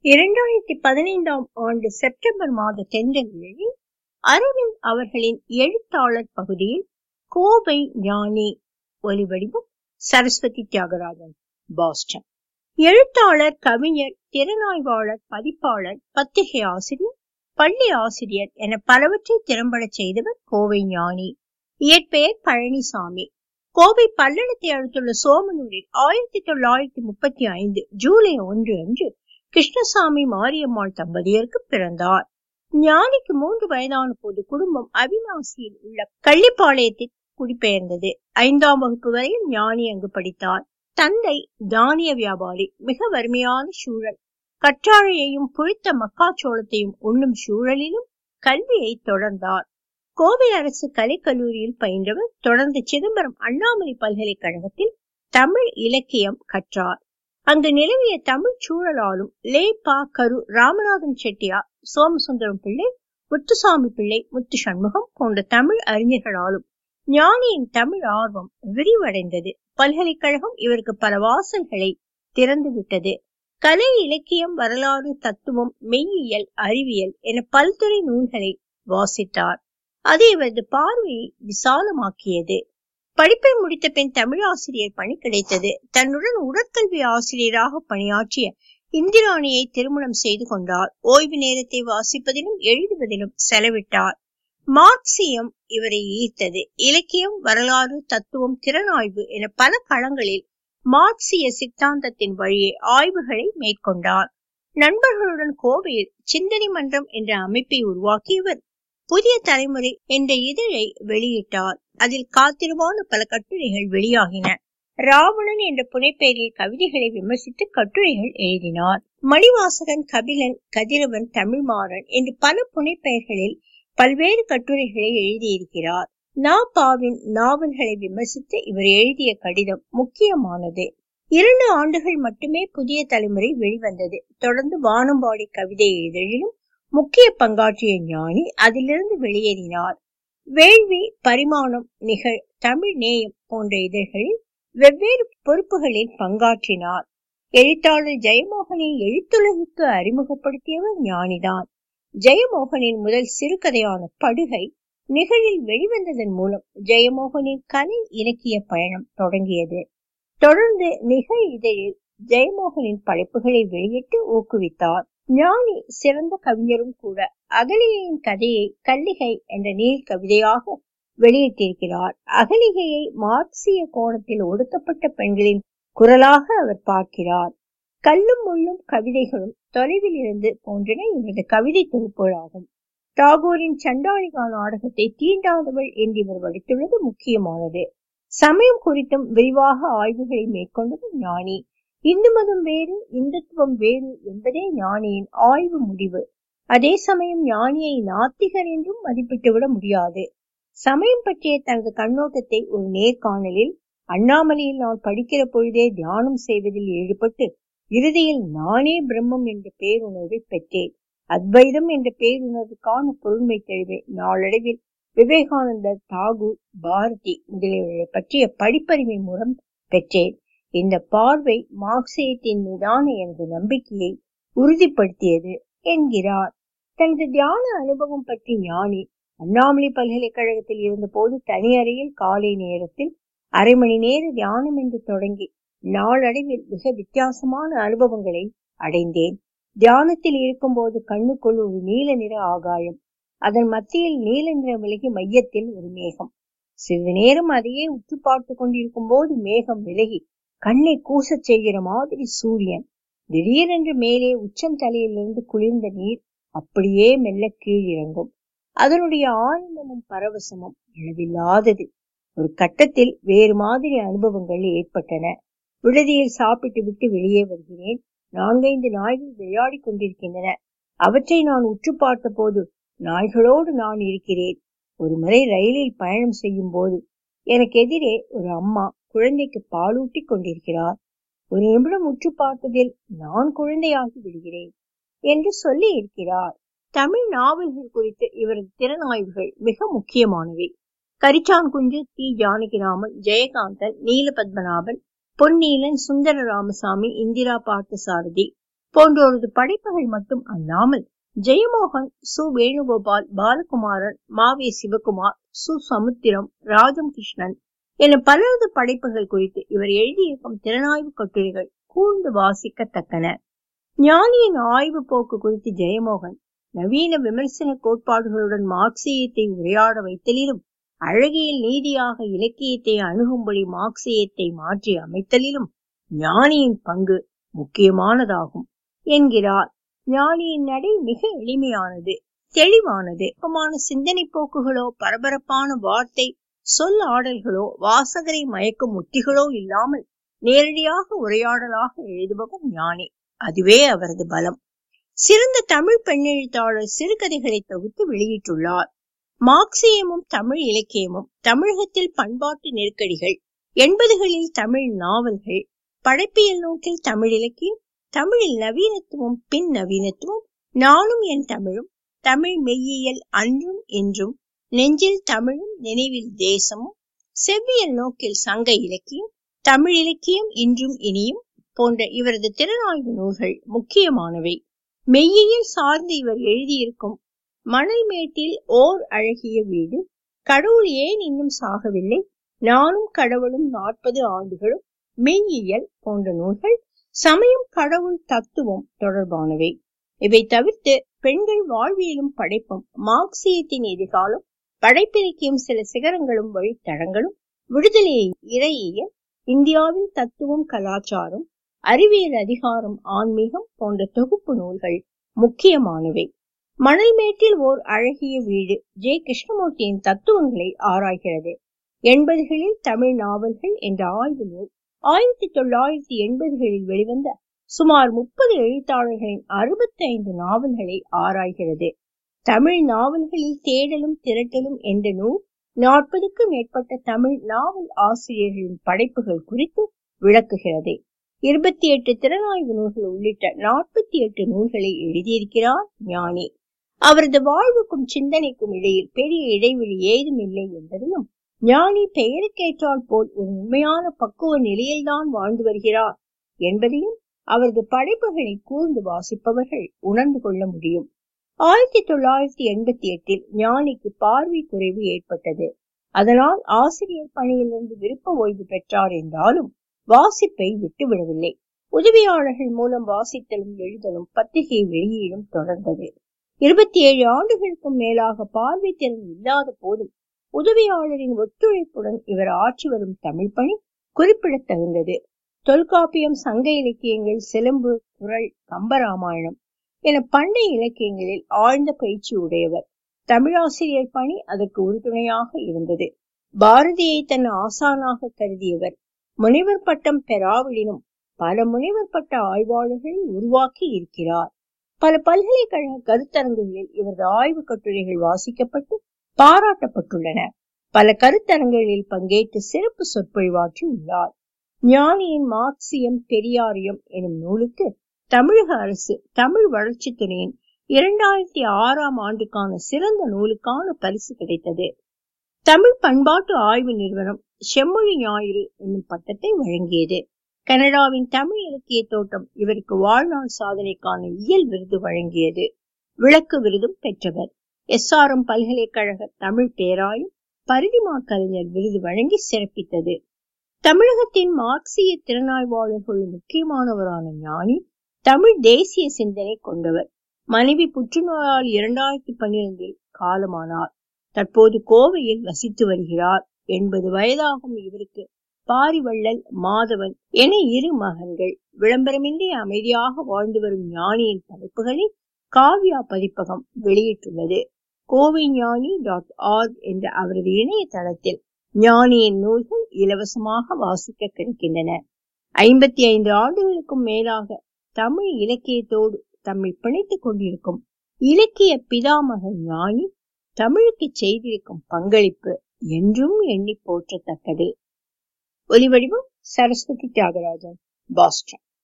இரண்டாயிரத்தி பதினைந்தாம் ஆண்டு செப்டம்பர் மாத தென்றலில் அரவிந்த் அவர்களின் எழுத்தாளர் பகுதியில் கோவை ஞானி ஒலிவடிவம் சரஸ்வதி தியாகராஜன் பாஸ்டன் எழுத்தாளர் கவிஞர் திறனாய்வாளர் பதிப்பாளர் பத்திரிகை ஆசிரியர் பள்ளி ஆசிரியர் என பலவற்றை திறம்பட செய்தவர் கோவை ஞானி இயற்பெயர் பழனிசாமி கோவை பல்லடத்தை அடுத்துள்ள சோமனூரில் ஆயிரத்தி தொள்ளாயிரத்தி முப்பத்தி ஐந்து ஜூலை ஒன்று அன்று கிருஷ்ணசாமி மாரியம்மாள் தம்பதியருக்கு பிறந்தார் ஞானிக்கு மூன்று வயதான போது குடும்பம் அவிநாசியில் உள்ள கள்ளிப்பாளையத்தில் குடிபெயர்ந்தது ஐந்தாம் வகுப்பு வரையில் ஞானி அங்கு படித்தார் தந்தை தானிய வியாபாரி மிக வறுமையான சூழல் கற்றாழையையும் புளித்த மக்காச்சோளத்தையும் உண்ணும் சூழலிலும் கல்வியை தொடர்ந்தார் கோவை அரசு கலைக்கல்லூரியில் பயின்றவர் தொடர்ந்து சிதம்பரம் அண்ணாமலை பல்கலைக்கழகத்தில் தமிழ் இலக்கியம் கற்றார் அங்கு நிலவிய தமிழ் சூழலாலும் லே பா கரு ராமநாதன் செட்டியார் சோமசுந்தரம் பிள்ளை முத்துசாமி பிள்ளை முத்து சண்முகம் போன்ற தமிழ் அறிஞர்களாலும் ஞானியின் தமிழ் ஆர்வம் விரிவடைந்தது பல்கலைக்கழகம் இவருக்கு பல வாசல்களை திறந்து விட்டது கலை இலக்கியம் வரலாறு தத்துவம் மெய்யியல் அறிவியல் என பல்துறை நூல்களை வாசித்தார் அது இவரது பார்வையை விசாலமாக்கியது படிப்பை முடித்த பின் தமிழாசிரியர் பணி கிடைத்தது தன்னுடன் உடற்கல்வி ஆசிரியராக பணியாற்றிய இந்திராணியை திருமணம் செய்து கொண்டார் ஓய்வு நேரத்தை வாசிப்பதிலும் எழுதுவதிலும் செலவிட்டார் மார்க்சியம் இவரை ஈர்த்தது இலக்கியம் வரலாறு தத்துவம் திறனாய்வு என பல களங்களில் மார்க்சிய சித்தாந்தத்தின் வழியே ஆய்வுகளை மேற்கொண்டார் நண்பர்களுடன் கோவையில் சிந்தனை மன்றம் என்ற அமைப்பை உருவாக்கியவர் புதிய தலைமுறை என்ற இதழை வெளியிட்டார் அதில் காத்திரமான பல கட்டுரைகள் வெளியாகின ராவணன் என்ற புனைப்பெயரில் கவிதைகளை விமர்சித்து கட்டுரைகள் எழுதினார் மணிவாசகன் கபிலன் கதிரவன் தமிழ்மாறன் என்று பல புனைப்பெயர்களில் பல்வேறு கட்டுரைகளை எழுதியிருக்கிறார் நாபாவின் நாவல்களை விமர்சித்து இவர் எழுதிய கடிதம் முக்கியமானது இரண்டு ஆண்டுகள் மட்டுமே புதிய தலைமுறை வெளிவந்தது தொடர்ந்து வானம்பாடி கவிதை இதழிலும் முக்கிய பங்காற்றிய ஞானி அதிலிருந்து வெளியேறினார் வேள்வி பரிமாணம் நிகழ் தமிழ் நேயம் போன்ற இதழ்களில் வெவ்வேறு பொறுப்புகளில் பங்காற்றினார் எழுத்தாளர் ஜெயமோகனை எழுத்துலகுக்கு அறிமுகப்படுத்தியவர் ஞானிதான் ஜெயமோகனின் முதல் சிறுகதையான படுகை நிகழில் வெளிவந்ததன் மூலம் ஜெயமோகனின் கலை இலக்கிய பயணம் தொடங்கியது தொடர்ந்து நிகழ் இதழில் ஜெயமோகனின் படைப்புகளை வெளியிட்டு ஊக்குவித்தார் ஞானி சிறந்த கவிஞரும் கூட அகலிகையின் கதையை கல்லிகை என்ற நீள் கவிதையாக வெளியிட்டிருக்கிறார் அகலிகையை மார்க்சிய கோணத்தில் ஒடுக்கப்பட்ட பெண்களின் குரலாக அவர் பார்க்கிறார் கல்லும் முள்ளும் கவிதைகளும் தொலைவில் இருந்து போன்றன இவரது கவிதை தொகுப்புகளாகும் டாகூரின் சண்டாளிகா நாடகத்தை தீண்டாதவள் என்று இவர் வடித்துள்ளது முக்கியமானது சமயம் குறித்தும் விரிவாக ஆய்வுகளை மேற்கொண்டது ஞானி இந்து மதம் வேறு இந்துத்துவம் வேறு என்பதே ஞானியின் ஆய்வு முடிவு அதே சமயம் ஞானியை நாத்திகர் என்றும் மதிப்பிட்டுவிட முடியாது சமயம் பற்றிய தனது கண்ணோட்டத்தை ஒரு நேர்காணலில் அண்ணாமலையில் நான் படிக்கிற பொழுதே தியானம் செய்வதில் ஈடுபட்டு இறுதியில் நானே பிரம்மம் என்ற பேருணர்வை பெற்றேன் அத்வைதம் என்ற பேருணர்வுக்கான பொருண்மை தெளிவை நாளடைவில் விவேகானந்தர் தாகூர் பாரதி முதலியவர்களை பற்றிய படிப்பறிவை மூலம் பெற்றேன் இந்த பார்வை மார்க்சியத்தின் மீதான எனது நம்பிக்கையை உறுதிப்படுத்தியது என்கிறார் தனது தியான அனுபவம் பற்றி ஞானி அண்ணாமலை பல்கலைக்கழகத்தில் இருந்தபோது தனி அறையில் காலை நேரத்தில் அரை மணி நேர தியானம் என்று தொடங்கி நாளடைவில் மிக வித்தியாசமான அனுபவங்களை அடைந்தேன் தியானத்தில் இருக்கும்போது கண்ணுக்குள் ஒரு நீல நிற ஆகாயம் அதன் மத்தியில் நீல நிற விலகி மையத்தில் ஒரு மேகம் சிறிது நேரம் அதையே உற்று பார்த்து கொண்டிருக்கும் போது மேகம் விலகி கண்ணை கூசச் செய்கிற மாதிரி சூரியன் திடீரென்று மேலே உச்சந்தலையிலிருந்து குளிர்ந்த நீர் அப்படியே மெல்ல கீழிறங்கும் அதனுடைய ஆனந்தமும் பரவசமும் அளவில்லாதது ஒரு கட்டத்தில் வேறு மாதிரி அனுபவங்கள் ஏற்பட்டன விடுதியில் சாப்பிட்டு விட்டு வெளியே வருகிறேன் நான்கைந்து நாய்கள் விளையாடி கொண்டிருக்கின்றன அவற்றை நான் உற்று பார்த்த போது நாய்களோடு நான் இருக்கிறேன் ஒரு முறை ரயிலில் பயணம் செய்யும் போது எனக்கு எதிரே ஒரு அம்மா குழந்தைக்கு பாலூட்டி கொண்டிருக்கிறார் ஒரு நிமிடம் உற்று பார்த்ததில் நான் குழந்தையாகி விடுகிறேன் என்று சொல்லி இருக்கிறார் தமிழ் நாவல்கள் குறித்து இவரது திறனாய்வுகள் மிக முக்கியமானவை கரிச்சான் குஞ்சு தி ஜானகிராமன் ஜெயகாந்தன் நீல பத்மநாபன் பொன்னீலன் சுந்தர ராமசாமி இந்திரா பார்த்தசாரதி போன்றோரது படைப்புகள் மட்டும் அல்லாமல் ஜெயமோகன் சு வேணுகோபால் பாலகுமாரன் மாவே சிவகுமார் சு சமுத்திரம் ராஜம் கிருஷ்ணன் என பலரது படைப்புகள் குறித்து இவர் எழுதியிருக்கும் திறனாய்வு கட்டுரைகள் கூர்ந்து வாசிக்கத்தக்கன ஞானியின் ஆய்வு போக்கு குறித்து ஜெயமோகன் நவீன விமர்சன கோட்பாடுகளுடன் மார்க்சியத்தை உரையாட வைத்தலிலும் அழகியல் நீதியாக இலக்கியத்தை அணுகும்படி மார்க்சியத்தை மாற்றி அமைத்தலிலும் ஞானியின் பங்கு முக்கியமானதாகும் என்கிறார் ஞானியின் நடை மிக எளிமையானது தெளிவானது சிந்தனை போக்குகளோ பரபரப்பான வார்த்தை சொல் ஆடல்களோ வாசகரை மயக்கும் உத்திகளோ இல்லாமல் நேரடியாக உரையாடலாக எழுதுபவர் ஞானி அதுவே அவரது பலம் சிறந்த தமிழ் பெண்ணெழுத்தாளர் சிறுகதைகளை தொகுத்து வெளியிட்டுள்ளார் மார்க்சியமும் தமிழ் இலக்கியமும் தமிழகத்தில் பண்பாட்டு நெருக்கடிகள் எண்பதுகளில் தமிழ் நாவல்கள் படைப்பியல் நோக்கில் தமிழ் இலக்கியம் தமிழில் நவீனத்துவம் பின் நவீனத்துவம் நானும் என் தமிழும் தமிழ் மெய்யியல் அன்றும் என்றும் நெஞ்சில் தமிழும் நினைவில் தேசமும் செவ்வியல் நோக்கில் சங்க இலக்கியம் தமிழ் இலக்கியம் இன்றும் இனியும் போன்ற இவரது திறனாய்வு நூல்கள் முக்கியமானவை மெய்யியல் சார்ந்து இவர் எழுதியிருக்கும் மணல் மேட்டில் ஓர் அழகிய வீடு கடவுள் ஏன் இன்னும் சாகவில்லை நானும் கடவுளும் நாற்பது ஆண்டுகளும் மெய்யியல் போன்ற நூல்கள் சமயம் கடவுள் தத்துவம் தொடர்பானவை இவை தவிர்த்து பெண்கள் வாழ்வியலும் படைப்பும் மார்க்சியத்தின் எதிர்காலம் படைப்பிலக்கியம் சில சிகரங்களும் வழித்தடங்களும் விடுதலை இறையியல் இந்தியாவின் தத்துவம் கலாச்சாரம் அறிவியல் அதிகாரம் ஆன்மீகம் போன்ற தொகுப்பு நூல்கள் முக்கியமானவை மணல்மேட்டில் ஓர் அழகிய வீடு ஜே கிருஷ்ணமூர்த்தியின் தத்துவங்களை ஆராய்கிறது எண்பதுகளில் தமிழ் நாவல்கள் என்ற ஆய்வு நூல் ஆயிரத்தி தொள்ளாயிரத்தி எண்பதுகளில் வெளிவந்த சுமார் முப்பது எழுத்தாளர்களின் அறுபத்தி ஐந்து நாவல்களை ஆராய்கிறது தமிழ் நாவல்களில் தேடலும் திரட்டலும் என்ற நூல் நாற்பதுக்கும் மேற்பட்ட தமிழ் நாவல் ஆசிரியர்களின் படைப்புகள் குறித்து விளக்குகிறது இருபத்தி எட்டு திறனாய்வு நூல்கள் உள்ளிட்ட நாற்பத்தி எட்டு நூல்களை எழுதியிருக்கிறார் ஞானி அவரது வாழ்வுக்கும் சிந்தனைக்கும் இடையில் பெரிய இடைவெளி ஏதும் இல்லை என்பதையும் ஞானி பெயருக்கேற்றால் போல் ஒரு உண்மையான பக்குவ நிலையில்தான் வாழ்ந்து வருகிறார் என்பதையும் அவரது படைப்புகளை கூர்ந்து வாசிப்பவர்கள் உணர்ந்து கொள்ள முடியும் ஆயிரத்தி தொள்ளாயிரத்தி எண்பத்தி எட்டில் ஞானிக்கு பார்வை குறைவு ஏற்பட்டது அதனால் ஆசிரியர் பணியிலிருந்து விருப்ப ஓய்வு பெற்றார் என்றாலும் வாசிப்பை விட்டுவிடவில்லை உதவியாளர்கள் மூலம் வாசித்தலும் எழுதலும் பத்திரிகை வெளியீடும் தொடர்ந்தது இருபத்தி ஏழு ஆண்டுகளுக்கும் மேலாக பார்வை திறன் இல்லாத போதும் உதவியாளரின் ஒத்துழைப்புடன் இவர் ஆற்றி வரும் தமிழ் பணி குறிப்பிடத்தகுந்தது தொல்காப்பியம் சங்க இலக்கியங்கள் சிலம்பு குரல் கம்பராமாயணம் என பண்டைய இலக்கியங்களில் ஆழ்ந்த பயிற்சி உடையவர் தமிழாசிரியர் பணி அதற்கு உறுதுணையாக இருந்தது பாரதியை தன் ஆசானாக கருதியவர் முனைவர் பட்டம் பெறாவிடினும் பல முனைவர் பட்ட ஆய்வாளர்களை உருவாக்கி இருக்கிறார் பல பல்கலைக்கழக கருத்தரங்குகளில் இவரது ஆய்வு கட்டுரைகள் வாசிக்கப்பட்டு பாராட்டப்பட்டுள்ளன பல கருத்தரங்குகளில் பங்கேற்று சிறப்பு சொற்பொழிவாற்றி உள்ளார் ஞானியின் மார்க்சியம் பெரியாரியம் எனும் நூலுக்கு தமிழக அரசு தமிழ் வளர்ச்சி துறையின் இரண்டாயிரத்தி ஆறாம் ஆண்டுக்கான சிறந்த நூலுக்கான பரிசு கிடைத்தது தமிழ் பண்பாட்டு ஆய்வு நிறுவனம் செம்மொழி ஞாயிறு என்னும் பட்டத்தை வழங்கியது கனடாவின் தமிழ் இலக்கிய தோட்டம் இவருக்கு வாழ்நாள் சாதனைக்கான இயல் விருது வழங்கியது விளக்கு விருதும் பெற்றவர் எஸ் ஆர் எம் பல்கலைக்கழக தமிழ் பேராயும் பரிதிமா கலைஞர் விருது வழங்கி சிறப்பித்தது தமிழகத்தின் மார்க்சிய திறனாய்வாளர்கள் முக்கியமானவரான ஞானி தமிழ் தேசிய சிந்தனை கொண்டவர் மனைவி புற்றுநோயால் இரண்டாயிரத்தி பன்னிரண்டில் காலமானார் தற்போது கோவையில் வசித்து வருகிறார் எண்பது வயதாகும் இவருக்கு பாரிவள்ளல் மாதவன் என இரு மகன்கள் விளம்பரமின்றி அமைதியாக வாழ்ந்து வரும் ஞானியின் படைப்புகளை காவ்யா பதிப்பகம் வெளியிட்டுள்ளது கோவை ஞானி டாட் ஆர்க் என்ற அவரது இணையதளத்தில் ஞானியின் நூல்கள் இலவசமாக வாசிக்க கிடைக்கின்றன ஐம்பத்தி ஐந்து ஆண்டுகளுக்கும் மேலாக தமிழ் இலக்கியத்தோடு தம்மை பிணைத்துக் கொண்டிருக்கும் இலக்கிய பிதாமக ஞானி தமிழுக்கு செய்திருக்கும் பங்களிப்பு என்றும் எண்ணி போற்றத்தக்கது ஒலிவடிவம் சரஸ்வதி தியாகராஜன் பாஸ்டன்